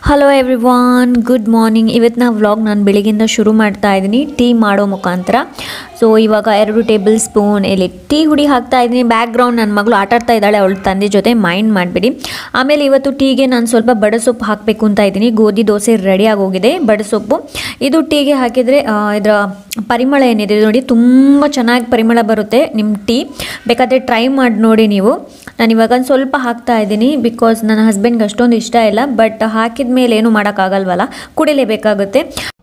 hello everyone good morning ಇವತ್ತಿನ vlog ನಾನು ಬೆಳಿಗ್ಗೆಯಿಂದ ಶುರು ಮಾಡ್ತಾ ಇದ್ದೀನಿ ಟೀ ಮಾಡೋ ಮುಖಾಂತರ ಸೊ ಇವಾಗ ಎರಡು ಟೇಬಲ್ ಸ್ಪೂನ್ ಇಲ್ಲಿ ಟೀ ಹುಡಿ ಹಾಕ್ತಾ ಇದ್ದೀನಿ ಬ್ಯಾಕ್ಗ್ರೌಂಡ್ ನನ್ನ ಮಗಳು ಆಟ ಆಡ್ತಾ ಇದ್ದಾಳೆ ಅವಳ ತಂದೆ ಜೊತೆ ಮೈಂಡ್ ಮಾಡಿಬಿಡಿ ಆಮೇಲೆ ಇವತ್ತು ಟೀಗೆ ನಾನು ಸ್ವಲ್ಪ ಬಡಸೊಪ್ಪು ಹಾಕಬೇಕು ಅಂತ ಇದ್ದೀನಿ ಗೋಧಿ ದೋಸೆ ರೆಡಿ ಆಗೋಗಿದೆ ಬಡಸೊಪ್ಪು ಇದು ಟೀಗೆ ಹಾಕಿದರೆ ಇದರ ಪರಿಮಳ ಏನಿದೆ ನೋಡಿ ತುಂಬ ಚೆನ್ನಾಗಿ ಪರಿಮಳ ಬರುತ್ತೆ ನಿಮ್ಮ ಟೀ ಬೇಕಾದರೆ ಟ್ರೈ ಮಾಡಿ ನೋಡಿ ನೀವು ನಾನು ಇವಾಗ ಒಂದು ಸ್ವಲ್ಪ ಹಾಕ್ತಾ ಇದ್ದೀನಿ ಬಿಕಾಸ್ ನನ್ನ ಹಸ್ಬೆಂಡ್ಗೆ ಅಷ್ಟೊಂದು ಇಷ್ಟ ಇಲ್ಲ ಬಟ್ ಹಾಕಿದ ಮೇಲೆ ಏನು ಮಾಡೋಕ್ಕಾಗಲ್ವಲ್ಲ ಕುಡಿಲೇಬೇಕಾಗುತ್ತೆ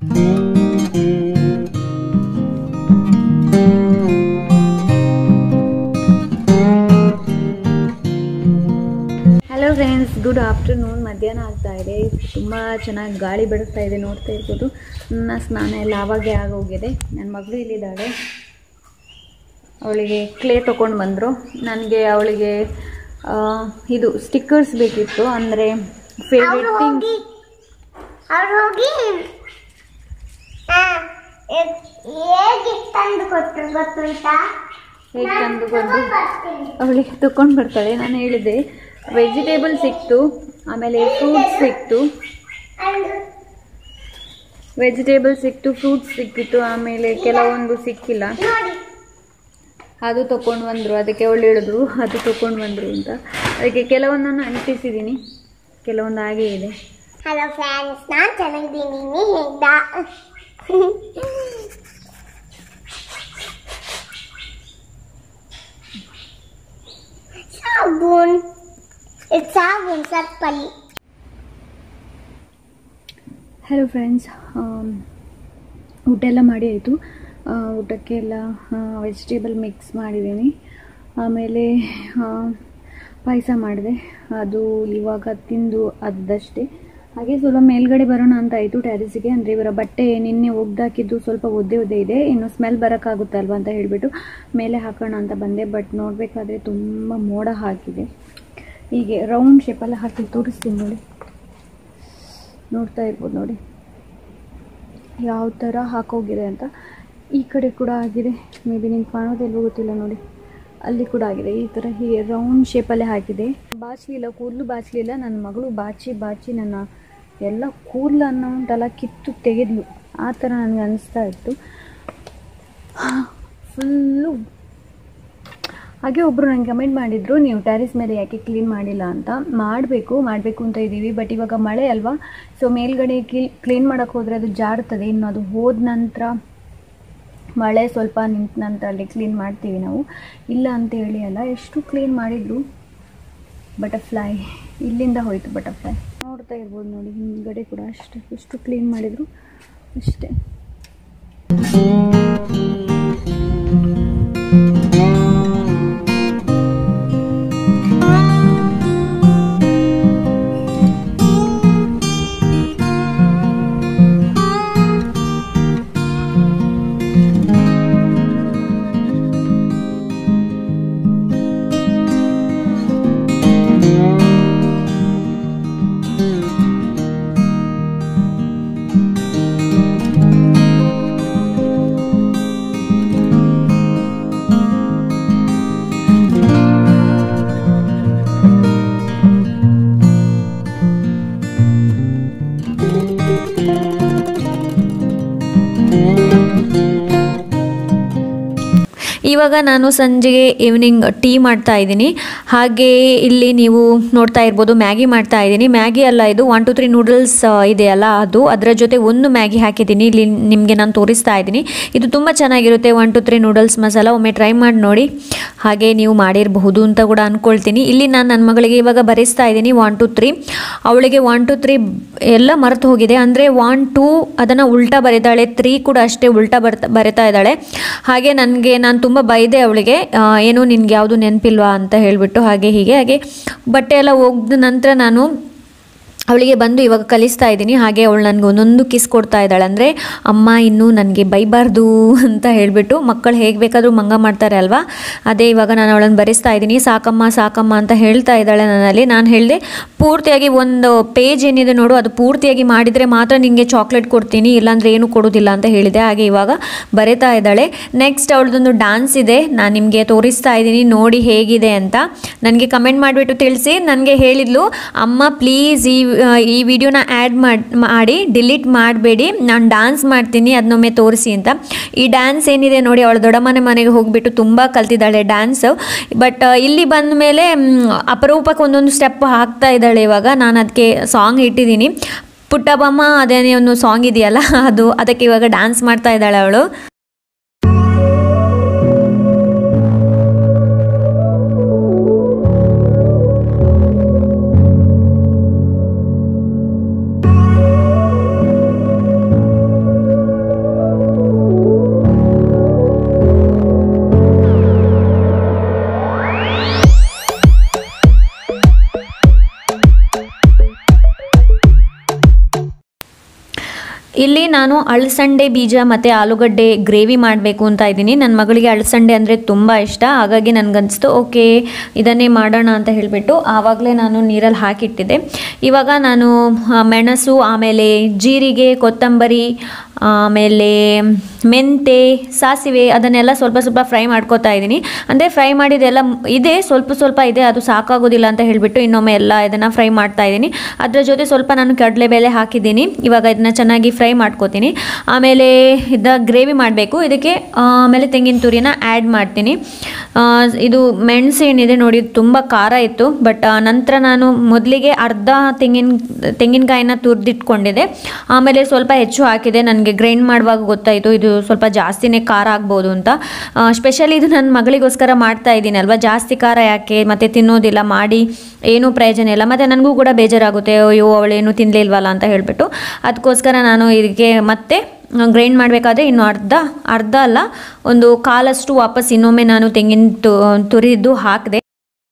ಹಲೋ ಫ್ರೆಂಡ್ಸ್ ಗುಡ್ ಆಫ್ಟರ್ನೂನ್ ಮಧ್ಯಾಹ್ನ ಆಗ್ತಾ ಇದೆ ತುಂಬ ಚೆನ್ನಾಗಿ ಗಾಳಿ ಬಿಡುತ್ತಾ ಇದೆ ನೋಡ್ತಾ ಇರ್ಬೋದು ನನ್ನ ಸ್ನಾನ ಎಲ್ಲ ಆವಾಗೇ ಆಗೋಗಿದೆ ನನ್ನ ಮಗಳು ಇಲ್ಲಿದ್ದಾಳೆ ಅವಳಿಗೆ ಕ್ಲೇ ತೊಗೊಂಡು ಬಂದರು ನನಗೆ ಅವಳಿಗೆ ಆ, ಇದು ಸ್ಟಿಕ್ಕರ್ಸ್ ಬೇಕಿತ್ತು ಅಂದರೆ ಫೇವ್ರೆಟ್ ಥಿಂಗ್ ಅವ್ರು ಹೋಗಿ ಹೇಗೆ ತಂದು ಕೊಟ್ಟರು ಗೊತ್ತುಂಟಾ ಹೇಗೆ ತಂದು ಬಂದು ಅವಳಿಗೆ ತಗೊಂಡು ಬರ್ತಾಳೆ ನಾನು ಹೇಳಿದೆ ವೆಜಿಟೇಬಲ್ ಸಿಕ್ತು ಆಮೇಲೆ ಫ್ರೂಟ್ಸ್ ಸಿಕ್ತು ವೆಜಿಟೇಬಲ್ ಸಿಕ್ತು ಫ್ರೂಟ್ಸ್ ಸಿಕ್ಕಿತ್ತು ಆಮೇಲೆ ಕೆಲವೊಂದು ಸಿಕ್ಕಿಲ್ಲ ನೋಡಿ ಅದು ತಗೊಂಡು ಬಂದರು ಅದಕ್ಕೆ ಅವಳು ಹೇಳಿದ್ರು ಅದು ತಗೊಂಡು ಬಂದರು ಅಂತ ಅದಕ್ಕೆ ಕೆಲವೊಂದನ್ನು ಅಂಟಿಸಿದ್ದೀನಿ ಕೆಲವೊಂದು ಹಾಗೇ ಇದೆ ಹಲೋ ಫ್ರೆಂಡ್ಸ್ ನಾನು ಚೆನ್ನಾಗಿದ್ದೀನಿ ನೀ ಹೇಗ್ದ ಸಾಬೂನ್ ಇದು ಸಾಬೂನ್ ಸರ್ಪಲ್ಲಿ ಹಲೋ ಫ್ರೆಂಡ್ಸ್ ಊಟ ಎಲ್ಲ ಮಾಡಿ ಆಯಿತು ಊಟಕ್ಕೆಲ್ಲ ವೆಜಿಟೇಬಲ್ ಮಿಕ್ಸ್ ಮಾಡಿದ್ದೀನಿ ಆಮೇಲೆ ಪಾಯಸ ಮಾಡಿದೆ ಅದು ಇವಾಗ ತಿಂದು ಅದಷ್ಟೇ ಹಾಗೆ ಸ್ವಲ್ಪ ಮೇಲ್ಗಡೆ ಬರೋಣ ಅಂತ ಆಯಿತು ಟ್ಯಾರಿಸಿಗೆ ಅಂದರೆ ಇವರ ಬಟ್ಟೆ ನಿನ್ನೆ ಒಗ್ದಾಕಿದ್ದು ಸ್ವಲ್ಪ ಒದ್ದೆ ಒದ್ದೆ ಇದೆ ಇನ್ನು ಸ್ಮೆಲ್ ಬರೋಕ್ಕಾಗುತ್ತಲ್ವ ಅಂತ ಹೇಳಿಬಿಟ್ಟು ಮೇಲೆ ಹಾಕೋಣ ಅಂತ ಬಂದೆ ಬಟ್ ನೋಡಬೇಕಾದ್ರೆ ತುಂಬ ಮೋಡ ಹಾಕಿದೆ ಹೀಗೆ ರೌಂಡ್ ಶೇಪೆಲ್ಲ ಹಾಕಿ ತೋರಿಸ್ತೀನಿ ನೋಡಿ ನೋಡ್ತಾ ಇರ್ಬೋದು ನೋಡಿ ಯಾವ ಥರ ಹಾಕೋಗಿದೆ ಅಂತ ಈ ಕಡೆ ಕೂಡ ಆಗಿದೆ ಮೇ ಬಿ ನಿಮ್ಗೆ ಕಾಣೋದಿಲ್ವೋ ಗೊತ್ತಿಲ್ಲ ನೋಡಿ ಅಲ್ಲಿ ಕೂಡ ಆಗಿದೆ ಈ ಥರ ಹೀಗೆ ರೌಂಡ್ ಶೇಪಲ್ಲೇ ಹಾಕಿದೆ ಬಾಚಲಿಲ್ಲ ಕೂದಲು ಬಾಚಲಿಲ್ಲ ನನ್ನ ಮಗಳು ಬಾಚಿ ಬಾಚಿ ನನ್ನ ಎಲ್ಲ ಕೂದಲನ್ನು ಉಂಟಲ್ಲ ಕಿತ್ತು ತೆಗೆದ್ಲು ಆ ಥರ ನನಗೆ ಅನಿಸ್ತಾ ಇತ್ತು ಫುಲ್ಲು ಹಾಗೆ ಒಬ್ಬರು ನಂಗೆ ಕಮೆಂಟ್ ಮಾಡಿದರು ನೀವು ಟ್ಯಾರಿಸ್ ಮೇಲೆ ಯಾಕೆ ಕ್ಲೀನ್ ಮಾಡಿಲ್ಲ ಅಂತ ಮಾಡಬೇಕು ಮಾಡಬೇಕು ಅಂತ ಇದ್ದೀವಿ ಬಟ್ ಇವಾಗ ಮಳೆ ಅಲ್ವಾ ಸೊ ಮೇಲ್ಗಡೆ ಕ್ಲೀ ಕ್ಲೀನ್ ಮಾಡೋಕ್ಕೆ ಹೋದರೆ ಅದು ಜಾಡ್ತದೆ ಇನ್ನು ಅದು ಹೋದ ನಂತರ ಮಳೆ ಸ್ವಲ್ಪ ನಿಂತ ನಂತರ ಅಲ್ಲಿ ಕ್ಲೀನ್ ಮಾಡ್ತೀವಿ ನಾವು ಇಲ್ಲ ಅಂತ ಹೇಳಿ ಅಲ್ಲ ಎಷ್ಟು ಕ್ಲೀನ್ ಮಾಡಿದ್ರು ಬಟರ್ಫ್ಲೈ ಇಲ್ಲಿಂದ ಹೋಯಿತು ಬಟರ್ಫ್ಲೈ ನೋಡ್ತಾ ಇರ್ಬೋದು ನೋಡಿ ಹಿಂದ್ಗಡೆ ಕೂಡ ಅಷ್ಟೇ ಎಷ್ಟು ಕ್ಲೀನ್ ಮಾಡಿದ್ರು ಅಷ್ಟೇ ಇವಾಗ ನಾನು ಸಂಜೆಗೆ ಈವ್ನಿಂಗ್ ಟೀ ಮಾಡ್ತಾ ಇದ್ದೀನಿ ಹಾಗೆ ಇಲ್ಲಿ ನೀವು ನೋಡ್ತಾ ಇರ್ಬೋದು ಮ್ಯಾಗಿ ಮಾಡ್ತಾ ಇದ್ದೀನಿ ಮ್ಯಾಗಿ ಅಲ್ಲ ಇದು ಒನ್ ಟು ತ್ರೀ ನೂಡಲ್ಸ್ ಇದೆಯಲ್ಲ ಅದು ಅದರ ಜೊತೆ ಒಂದು ಮ್ಯಾಗಿ ಹಾಕಿದ್ದೀನಿ ಇಲ್ಲಿ ನಿಮಗೆ ನಾನು ತೋರಿಸ್ತಾ ಇದ್ದೀನಿ ಇದು ತುಂಬ ಚೆನ್ನಾಗಿರುತ್ತೆ one two three noodles masala ಒಮ್ಮೆ ಟ್ರೈ ಮಾಡಿ ನೋಡಿ ಹಾಗೆ ನೀವು ಮಾಡಿರಬಹುದು ಅಂತ ಕೂಡ ಅಂದ್ಕೊಳ್ತೀನಿ ಇಲ್ಲಿ ನಾನು ನನ್ನ ಮಗಳಿಗೆ ಇವಾಗ ಬರೆಸ್ತಾ ಇದ್ದೀನಿ ಒನ್ ಟು ತ್ರೀ ಅವಳಿಗೆ ಒನ್ ಟು ತ್ರೀ ಎಲ್ಲ ಮರೆತು ಹೋಗಿದೆ ಅಂದರೆ ಒನ್ ಟೂ ಅದನ್ನು ಉಲ್ಟಾ ಬರೀತಾಳೆ ತ್ರೀ ಕೂಡ ಅಷ್ಟೇ ಉಲ್ಟಾ ಬರ್ತಾ ಬರಿತಾ ಇದ್ದಾಳೆ ಹಾಗೆ ನನಗೆ ನಾನು ತುಂಬ ಬೈದೆ ಅವಳಿಗೆ ಆ, ಏನು ನಿನ್ಗೆ ಯಾವುದು ನೆನಪಿಲ್ವಾ ಅಂತ ಹೇಳಿಬಿಟ್ಟು ಹಾಗೆ ಹೀಗೆ ಹಾಗೆ ಬಟ್ಟೆ ಎಲ್ಲ ಒಗ್ದ ನಂತರ ನಾನು ಅವಳಿಗೆ ಬಂದು ಇವಾಗ ಕಲಿಸ್ತಾ ಇದ್ದೀನಿ ಹಾಗೆ ಅವಳು ನನಗೆ ಒಂದೊಂದು ಕಿಸ್ ಕೊಡ್ತಾ ಇದ್ದಾಳೆ ಅಂದರೆ ಅಮ್ಮ ಇನ್ನೂ ನನಗೆ ಬೈಬಾರ್ದು ಅಂತ ಹೇಳಿಬಿಟ್ಟು ಮಕ್ಕಳು ಹೇಗೆ ಬೇಕಾದರೂ ಮಂಗ ಮಾಡ್ತಾರೆ ಅಲ್ವಾ ಅದೇ ಇವಾಗ ನಾನು ಅವಳನ್ನು ಬರೆಸ್ತಾ ಇದ್ದೀನಿ ಸಾಕಮ್ಮ ಸಾಕಮ್ಮ ಅಂತ ಹೇಳ್ತಾ ಇದ್ದಾಳೆ ನನ್ನಲ್ಲಿ ನಾನು ಹೇಳಿದೆ ಪೂರ್ತಿಯಾಗಿ ಒಂದು ಪೇಜ್ ಏನಿದೆ ನೋಡು ಅದು ಪೂರ್ತಿಯಾಗಿ ಮಾಡಿದರೆ ಮಾತ್ರ ನಿಮಗೆ ಚಾಕ್ಲೇಟ್ ಕೊಡ್ತೀನಿ ಇಲ್ಲಾಂದರೆ ಏನು ಕೊಡೋದಿಲ್ಲ ಅಂತ ಹೇಳಿದೆ ಹಾಗೆ ಇವಾಗ ಬರಿತಾ ಇದ್ದಾಳೆ ನೆಕ್ಸ್ಟ್ ಅವಳದೊಂದು ಡಾನ್ಸ್ ಇದೆ ನಾನು ನಿಮಗೆ ತೋರಿಸ್ತಾ ಇದ್ದೀನಿ ನೋಡಿ ಹೇಗಿದೆ ಅಂತ ನನಗೆ ಕಮೆಂಟ್ ಮಾಡಿಬಿಟ್ಟು ತಿಳಿಸಿ ನನಗೆ ಹೇಳಿದ್ಲು ಅಮ್ಮ ಪ್ಲೀಸ್ ಈ ಈ ವಿಡಿಯೋನ ಆ್ಯಡ್ ಮಾಡಿ ಮಾಡಿ ಡಿಲೀಟ್ ಮಾಡಬೇಡಿ ನಾನು ಡ್ಯಾನ್ಸ್ ಮಾಡ್ತೀನಿ ಅದನ್ನೊಮ್ಮೆ ತೋರಿಸಿ ಅಂತ ಈ ಡ್ಯಾನ್ಸ್ ಏನಿದೆ ನೋಡಿ ಅವಳ ದೊಡ್ಡಮ್ಮನೆ ಮನೆಗೆ ಹೋಗಿಬಿಟ್ಟು ತುಂಬ ಕಲ್ತಿದ್ದಾಳೆ ಡ್ಯಾನ್ಸ್ ಬಟ್ ಇಲ್ಲಿ ಬಂದ ಮೇಲೆ ಅಪರೂಪಕ್ಕೆ ಒಂದೊಂದು ಸ್ಟೆಪ್ ಹಾಕ್ತಾ ಇದ್ದಾಳೆ ಇವಾಗ ನಾನು ಅದಕ್ಕೆ ಸಾಂಗ್ ಇಟ್ಟಿದ್ದೀನಿ ಪುಟ್ಟಬಮ್ಮ ಅದೇನೇ ಒಂದು ಸಾಂಗ್ ಇದೆಯಲ್ಲ ಅದು ಅದಕ್ಕೆ ಇವಾಗ ಡ್ಯಾನ್ಸ್ ಮಾಡ್ತಾ ಇದ್ದಾಳೆ ಅವಳು ಇಲ್ಲಿ ನಾನು ಅಳಸಂಡೆ ಬೀಜ ಮತ್ತು ಆಲೂಗಡ್ಡೆ ಗ್ರೇವಿ ಮಾಡಬೇಕು ಅಂತ ಇದ್ದೀನಿ ನನ್ನ ಮಗಳಿಗೆ ಅಳಸಂಡೆ ಅಂದರೆ ತುಂಬ ಇಷ್ಟ ಹಾಗಾಗಿ ನನಗನ್ನಿಸ್ತು ಓಕೆ ಇದನ್ನೇ ಮಾಡೋಣ ಅಂತ ಹೇಳಿಬಿಟ್ಟು ಆವಾಗಲೇ ನಾನು ನೀರಲ್ಲಿ ಹಾಕಿಟ್ಟಿದ್ದೆ ಇವಾಗ ನಾನು ಆ, ಮೆಣಸು ಆಮೇಲೆ ಜೀರಿಗೆ ಕೊತ್ತಂಬರಿ ಆಮೇಲೆ ಮೆಂತೆ ಸಾಸಿವೆ ಅದನ್ನೆಲ್ಲ ಸ್ವಲ್ಪ ಸ್ವಲ್ಪ ಫ್ರೈ ಮಾಡ್ಕೋತಾ ಇದ್ದೀನಿ ಅಂದರೆ ಫ್ರೈ ಮಾಡಿದೆಲ್ಲ ಇದೆ ಸ್ವಲ್ಪ ಸ್ವಲ್ಪ ಇದೆ ಅದು ಸಾಕಾಗೋದಿಲ್ಲ ಅಂತ ಹೇಳಿಬಿಟ್ಟು ಇನ್ನೊಮ್ಮೆ ಎಲ್ಲ ಇದನ್ನು ಫ್ರೈ ಮಾಡ್ತಾ ಇದ್ದೀನಿ ಅದರ ಜೊತೆ ಸ್ವಲ್ಪ ನಾನು ಕಡಲೆಬೇಳೆ ಹಾಕಿದ್ದೀನಿ ಇವಾಗ ಇದನ್ನ ಚೆನ್ನಾಗಿ ಫ್ರೈ ಮಾಡ್ಕೋತೀನಿ ಆಮೇಲೆ ಇದ ಗ್ರೇವಿ ಮಾಡಬೇಕು ಇದಕ್ಕೆ ಆ, ಆಮೇಲೆ ತೆಂಗಿನ ತುರಿನ ಆ್ಯಡ್ ಮಾಡ್ತೀನಿ ಆ, ಇದು ಮೆಣಸು ಏನಿದೆ ನೋಡಿ ತುಂಬ ಖಾರ ಇತ್ತು ಬಟ್ ನಂತರ ನಾನು ಮೊದಲಿಗೆ ಅರ್ಧ ತೆಂಗಿನ ತೆಂಗಿನಕಾಯಿನ ತುರಿದಿಟ್ಕೊಂಡಿದ್ದೆ ಆಮೇಲೆ ಸ್ವಲ್ಪ ಹೆಚ್ಚು ಹಾಕಿದೆ ನನಗೆ ಗ್ರೈಂಡ್ ಮಾಡುವಾಗ ಗೊತ್ತಾಯಿತು ಇದು ಸ್ವಲ್ಪ ಜಾಸ್ತಿನೇ ಖಾರ ಆಗ್ಬೋದು ಅಂತ ಸ್ಪೆಷಲಿ ಇದು ನನ್ನ ಮಗಳಿಗೋಸ್ಕರ ಮಾಡ್ತಾ ಇದ್ದೀನಿ ಅಲ್ವಾ ಜಾಸ್ತಿ ಖಾರ ಯಾಕೆ ಮತ್ತೆ ತಿನ್ನೋದಿಲ್ಲ ಮಾಡಿ ಏನೂ ಪ್ರಯೋಜನ ಇಲ್ಲ ಮತ್ತು ನನಗೂ ಕೂಡ ಬೇಜಾರಾಗುತ್ತೆ ಅಯ್ಯೋ ಅವಳೇನು ತಿನ್ನಲಿಲ್ವಲ್ಲ ಅಂತ ಹೇಳಿಬಿಟ್ಟು ಅದಕ್ಕೋಸ್ಕರ ನಾನು ಇದಕ್ಕೆ ಮತ್ತೆ ಗ್ರೈಂಡ್ ಮಾಡಬೇಕಾದ್ರೆ ಇನ್ನು ಅರ್ಧ ಅರ್ಧ ಅಲ್ಲ ಒಂದು ಕಾಲಷ್ಟು ವಾಪಸ್ ಇನ್ನೊಮ್ಮೆ ನಾನು ತೆಂಗಿನ ತು ತುರಿದು ಹಾಕಿದೆ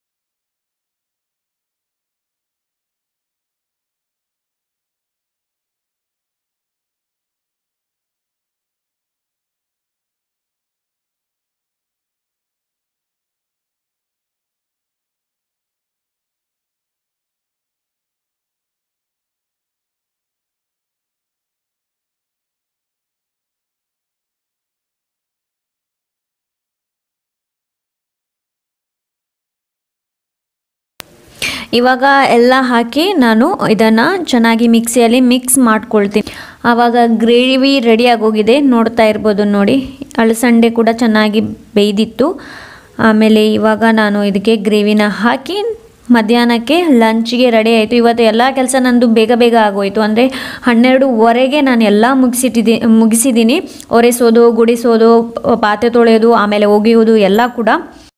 ಇವಾಗ ಎಲ್ಲ ಹಾಕಿ ನಾನು ಇದನ್ನು ಚೆನ್ನಾಗಿ ಮಿಕ್ಸಿಯಲ್ಲಿ ಮಿಕ್ಸ್ ಮಾಡ್ಕೊಳ್ತೀನಿ ಆವಾಗ ಗ್ರೇವಿ ರೆಡಿ ಆಗೋಗಿದೆ ನೋಡ್ತಾ ಇರ್ಬೋದು ನೋಡಿ ಅಳಸಂಡೆ ಕೂಡ ಚೆನ್ನಾಗಿ ಬೇಯ್ದಿತ್ತು ಆಮೇಲೆ ಇವಾಗ ನಾನು ಇದಕ್ಕೆ ಗ್ರೇವಿನ ಹಾಕಿ ಮಧ್ಯಾಹ್ನಕ್ಕೆ ಲಂಚ್ಗೆ ರೆಡಿ ಆಯಿತು ಇವತ್ತು ಎಲ್ಲ ಕೆಲಸ ನಂದು ಬೇಗ ಬೇಗ ಆಗೋಯಿತು ಅಂದರೆ ಹನ್ನೆರಡುವರೆಗೆ ನಾನು ಎಲ್ಲ ಮುಗಿಸಿಟ್ಟಿದ್ದಿ ಮುಗಿಸಿದ್ದೀನಿ ಒರೆಸೋದು ಗುಡಿಸೋದು ಪಾತ್ರೆ ತೊಳೆಯೋದು ಆಮೇಲೆ ಒಗೆಯೋದು ಎಲ್ಲ ಕೂಡ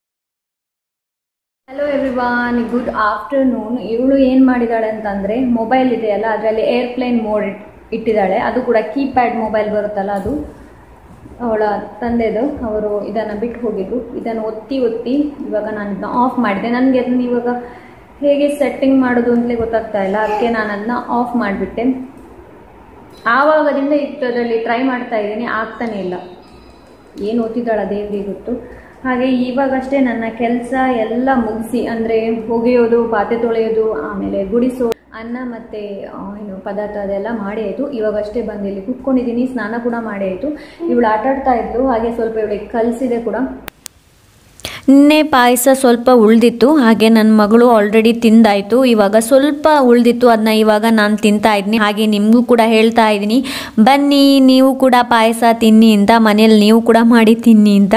ಹಲೋ ಎವ್ರಿವಾನ್ ಗುಡ್ ಆಫ್ಟರ್ನೂನ್ ಇವಳು ಏನು ಮಾಡಿದಾಳೆ ಅಂತಂದರೆ ಮೊಬೈಲ್ ಇದೆಯಲ್ಲ ಅದರಲ್ಲಿ ಏರ್ಪ್ಲೇನ್ ಮೋಡ್ ಇಟ್ಟಿದ್ದಾಳೆ ಅದು ಕೂಡ ಕೀಪ್ಯಾಡ್ ಮೊಬೈಲ್ ಬರುತ್ತಲ್ಲ ಅದು ಅವಳ ತಂದೆದು ಅವರು ಇದನ್ನು ಬಿಟ್ಟು ಹೋಗಿದ್ರು ಇದನ್ನು ಒತ್ತಿ ಒತ್ತಿ ಇವಾಗ ನಾನು ಇದನ್ನ ಆಫ್ ಮಾಡಿದೆ ನನಗೆ ಅದನ್ನ ಇವಾಗ ಹೇಗೆ ಸೆಟ್ಟಿಂಗ್ ಮಾಡೋದು ಅಂತಲೇ ಗೊತ್ತಾಗ್ತಾ ಇಲ್ಲ ಅದಕ್ಕೆ ನಾನು ಅದನ್ನ ಆಫ್ ಮಾಡಿಬಿಟ್ಟೆ ಆವಾಗದಿಂದ ಇಷ್ಟರಲ್ಲಿ ಟ್ರೈ ಮಾಡ್ತಾ ಇದ್ದೀನಿ ಆಗ್ತಾನೆ ಇಲ್ಲ ಏನು ಓದ್ತಿದ್ದಾಳ ದೇವ್ರಿಗೆ ಗೊತ್ತು ಹಾಗೆ ಇವಾಗಷ್ಟೇ ನನ್ನ ಕೆಲಸ ಎಲ್ಲ ಮುಗಿಸಿ ಅಂದರೆ ಒಗೆಯೋದು ಪಾತ್ರೆ ತೊಳೆಯೋದು ಆಮೇಲೆ ಗುಡಿಸೋ ಅನ್ನ ಮತ್ತು ಏನು ಪದಾರ್ಥ ಅದೆಲ್ಲ ಮಾಡಿ ಆಯಿತು ಇವಾಗಷ್ಟೇ ಬಂದು ಇಲ್ಲಿ ಕುತ್ಕೊಂಡಿದ್ದೀನಿ ಸ್ನಾನ ಕೂಡ ಮಾಡಿ ಆಯಿತು ಇವಳು ಆಟಾಡ್ತಾ ಇದ್ಲು ಹಾಗೆ ಸ್ವಲ್ಪ ಇವಳಿಗೆ ಕಲಿಸಿದೆ ಕೂಡ ನಿನ್ನೆ ಪಾಯಸ ಸ್ವಲ್ಪ ಉಳಿದಿತ್ತು ಹಾಗೆ ನನ್ನ ಮಗಳು ಆಲ್ರೆಡಿ ತಿಂದಾಯಿತು ಇವಾಗ ಸ್ವಲ್ಪ ಉಳಿದಿತ್ತು ಅದನ್ನ ಇವಾಗ ನಾನು ತಿಂತಾ ಇದ್ದೀನಿ ಹಾಗೆ ನಿಮಗೂ ಕೂಡ ಹೇಳ್ತಾ ಇದ್ದೀನಿ ಬನ್ನಿ ನೀವು ಕೂಡ ಪಾಯಸ ತಿನ್ನಿ ಅಂತ ಮನೇಲಿ ನೀವು ಕೂಡ ಮಾಡಿ ತಿನ್ನಿ ಅಂತ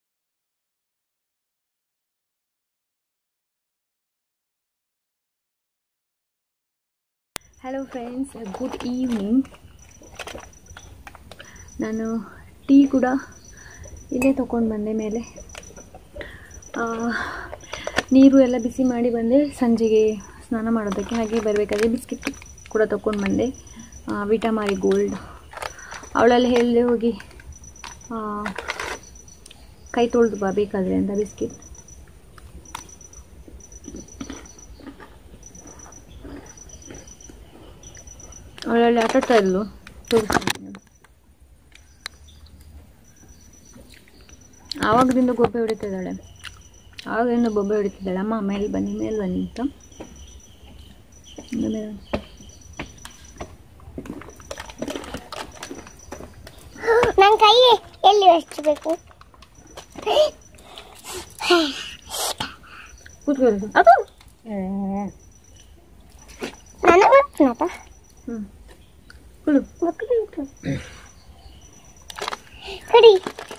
ಹಲೋ ಫ್ರೆಂಡ್ಸ್ ಗುಡ್ ಈವ್ನಿಂಗ್ ನಾನು ಟೀ ಕೂಡ ಇಲ್ಲೇ ತೊಗೊಂಡು ಬಂದೆ ಮೇಲೆ ಆ, ನೀರು ಎಲ್ಲ ಬಿಸಿ ಮಾಡಿ ಬಂದೆ ಸಂಜೆಗೆ ಸ್ನಾನ ಮಾಡೋದಕ್ಕೆ ಹಾಗೆ ಬರಬೇಕಾದ್ರೆ ಬಿಸ್ಕೆಟ್ ಕೂಡ ತೊಗೊಂಡು ಬಂದೆ ಆ, ವಿಟಾಮಾರಿ ಗೋಲ್ಡ್ ಅವಳಲ್ಲಿ ಹೇಳಿದೆ ಹೋಗಿ ಆ, ಕೈ ತೊಳೆದು ಬಾ ಬೇಕಾದರೆ ಅಂತ ಬಿಸ್ಕೆಟ್ ಅವಳಲ್ಲಿ ಆಟಾಡ್ತಾ ಇದ್ಲು ತೋರಿಸ್ತೀನಿ ಆವಾಗದಿಂದ ಗೊಬ್ಬೆ ಹೊಡಿತಿದ್ದಾಳೆ ಆವಾಗಿಂದ ಬೊಬ್ಬೆ ಹೊಡಿತಿದ್ದಾಳೆ ಅಮ್ಮ ಮೇಲೆ ಬನ್ನಿ ಮೇಲೆ ಬನ್ನಿ ಅಂತ ಆಮೇಲೆ ನನ್ನ ಕೈ ಎಲ್ಲಿ ಹಚ್ಚಬೇಕು ಕೂತ್ಕೊಳ್ಳಿ ಅದು ನನಗೂ ನಾಟ ಹುಳು ಕಡಿ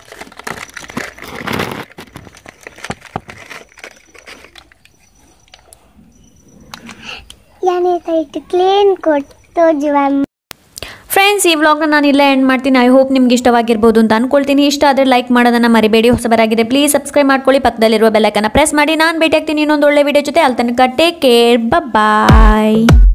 ಯಾನೇ ಕೈಟ್ ಕ್ಲೀನ್ ಕೊಟ್ಟು ಜೀವನ್ ಫ್ರೆಂಡ್ಸ್ ಈ ವ್ಲಾಗ್ನ ನಾನು ಇಲ್ಲೇ ಎಂಡ್ ಮಾಡ್ತೀನಿ ಐ ಹೋಪ್ ನಿಮ್ಗೆ ಇಷ್ಟವಾಗಿರ್ಬೋದು ಅಂತ ಅನ್ಕೊಳ್ತೀನಿ ಇಷ್ಟ ಆದರೆ ಲೈಕ್ ಮಾಡೋದನ್ನ ಮರಿಬೇಡಿ ಹೊಸಬರಾಗಿದೆ ಪ್ಲೀಸ್ ಸಬ್ಸ್ಕ್ರೈಬ್ ಮಾಡ್ಕೊಳ್ಳಿ ಪಕ್ಕದಲ್ಲಿರುವ ಬೆಲ್ಲೈಕನ್ನ ಪ್ರೆಸ್ ಮಾಡಿ ನಾನು ಭೇಟಿ ಆಗ್ತೀನಿ ಇನ್ನೊಂದು ಒಳ್ಳೆ ವಿಡಿಯೋ ಜೊತೆ ಅಲ್ಲಿ ತನಕ ಟೇಕ್ ಕೇರ್ ಬಾಯ್